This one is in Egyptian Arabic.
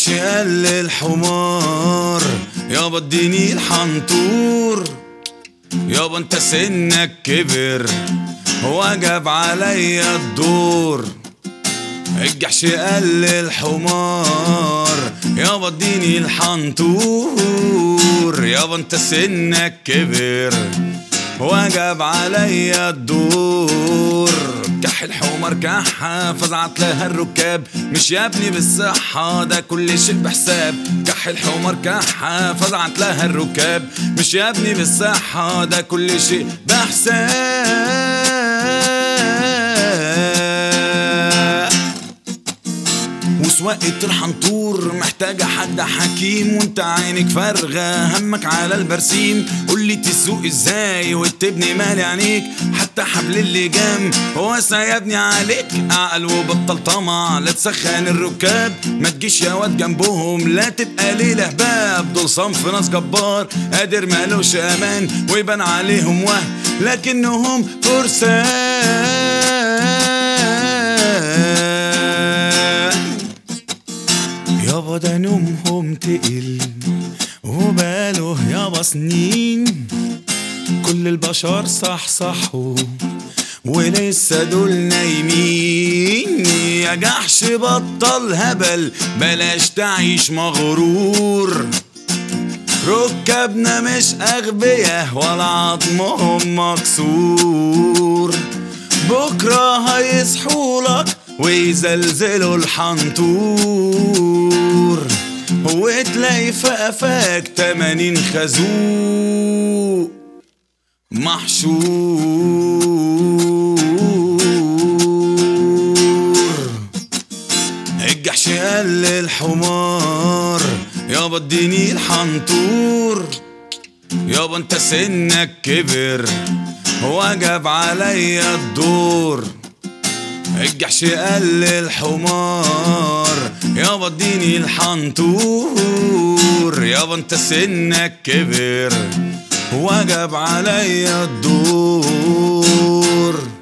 ارجعش قال الحمار يابا اديني الحنطور يابا انت سنك كبر وجب عليا الدور الجحش قال الحمار يابا اديني الحنطور يابا انت سنك كبر وجب عليا الدور كح الحمار كحة فزعت لها الركاب مش يا ابني بالصحة ده كل شيء بحساب كح الحمار كحة فزعت لها الركاب مش يا ابني بالصحة ده كل شيء بحساب وسواقة الحنطور محتاجة حد حكيم وانت عينك فارغة همك على البرسيم قولي تسوق ازاي وتبني مالي عينيك حتى حبل اللجام هو سيبني عليك اعقل وبطل طمع لا تسخن الركاب ما تجيش يا واد جنبهم لا تبقى ليلة هباب دول صنف ناس جبار قادر مالوش امان ويبان عليهم وهم لكنهم فرسان يابا ده نومهم تقل وباله يابا سنين كل البشر صح صحوا ولسه دول نايمين يا جحش بطل هبل بلاش تعيش مغرور ركبنا مش أغبياء ولا عظمهم مكسور بكرة هيصحولك ويزلزلوا الحنطور وتلاقي في قفاك تمانين خازوق محشور الجحش قال الحمار يابا اديني الحنطور يابا انت سنك كبر وجب عليا الدور الجحش قال الحمار يابا اديني الحنطور يابا انت سنك كبر وجب عليا الدور